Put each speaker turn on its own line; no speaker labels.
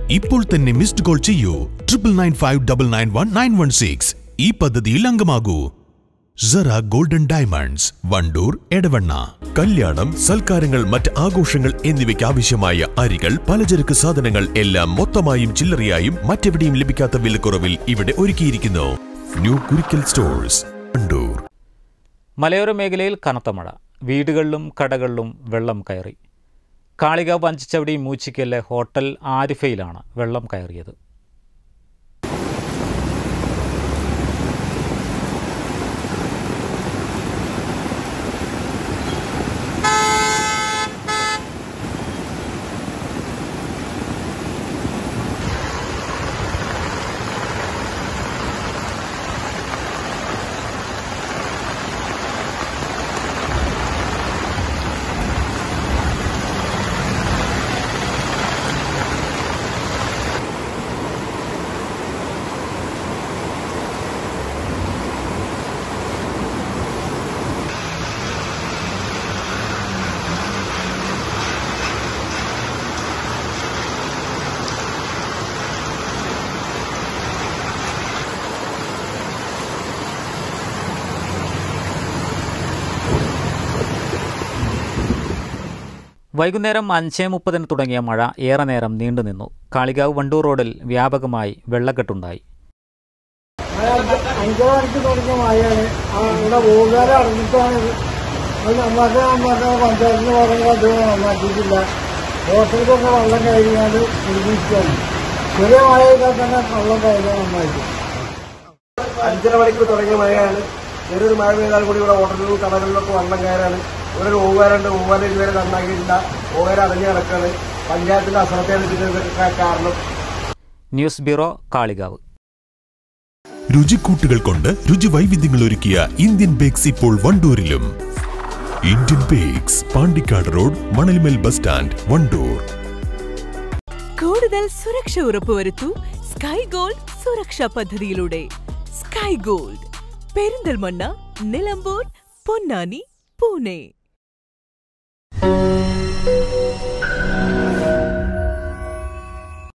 ഇപ്പോൾ തന്നെ missed call ചെയ്യൂ triple nine five double nine one nine one six ഈ പദ്ധതിയിൽ അംഗമാകൂ സറ ഗോൾഡൻ ഡയമണ്ട്സ് വണ്ടൂർ എടവണ്ണ
കല്യാണം സൽക്കാരങ്ങൾ മറ്റ് ആഘോഷങ്ങൾ എന്നിവയ്ക്ക് ആവശ്യമായ അരികൾ പലചരക്ക് സാധനങ്ങൾ എല്ലാം മൊത്തമായും ചില്ലറയായും മറ്റെവിടെയും ലഭിക്കാത്ത വിലക്കുറവിൽ ഇവിടെ ഒരുക്കിയിരിക്കുന്നു ന്യൂ കുരിക്കൽ സ്റ്റോഴ്സ് വണ്ടൂർ
മലയോര മേഖലയിൽ കനത്ത മഴ വീടുകളിലും കടകളിലും വെള്ളം കയറി കാളികാവ് അഞ്ചിച്ചവടി മൂച്ചിക്കലിലെ ഹോട്ടൽ ആരിഫയിലാണ് വെള്ളം കയറിയത് വൈകുന്നേരം അഞ്ചേ മുപ്പതിന് തുടങ്ങിയ മഴ ഏറെ നേരം നീണ്ടുനിന്നു കാളികാവ് വണ്ടൂർ റോഡിൽ വ്യാപകമായി വെള്ളക്കെട്ടുണ്ടായി
അഞ്ചര മണിക്ക് തുടങ്ങിയ മഴയാണ് ആ ഇവിടെ വീട്ടുകാരെ അടങ്ങിയിട്ടാണ് ഇത്. അത് നന്നാക്കാൻ നന്നാക്കാൻ പഞ്ചായത്തിന് പറയുന്നത് അദ്ദേഹം നന്നാക്കിയിട്ടില്ല ഹോട്ടലിലൊക്കെ വെള്ളം കയറിയാൽ നിർമ്മിക്കുകയാണ് ചെറിയ മഴ ചെയ്താൽ തന്നെ വെള്ളം കയറിയാൽ നന്നായിരിക്കും
അഞ്ചര മണിക്ക് തുടങ്ങിയ മഴയാണ് ചെറിയൊരു മഴ പെയ്താൽ കൂടി ഇവിടെ ഹോട്ടലിലും കടകളിലൊക്കെ വെള്ളം കയറാണ് ഇവിടെ ഒരു ഓവാരുണ്ട് ഓവാര ഇതുവരെ നന്നാക്കിയിട്ടില്ല ഓവാര അടഞ്ഞു കിടക്കാണ് പഞ്ചായത്തിന്റെ അശ്രദ്ധയാണ് ഇതിനൊക്കെ കാരണം
ന്യൂസ് ബ്യൂറോ കാളികാവ്
രുചിക്കൂട്ടുകൾ കൊണ്ട് രുചി വൈവിധ്യങ്ങൾ ഒരുക്കിയ ഇന്ത്യൻ ബേക്സ് ഇപ്പോൾ വണ്ടൂരിലും Indian bakes Pandikkad road Manalmel bus stand Wandoor
കൂടുതൽ സുരക്ഷ ഉറപ്പുവരുത്തൂ സ്കൈ ഗോൾഡ് സുരക്ഷാ പദ്ധതിയിലൂടെ സ്കൈ ഗോൾഡ് പെരിന്തൽമണ്ണ നിലമ്പൂർ പൊന്നാനി പൂനെ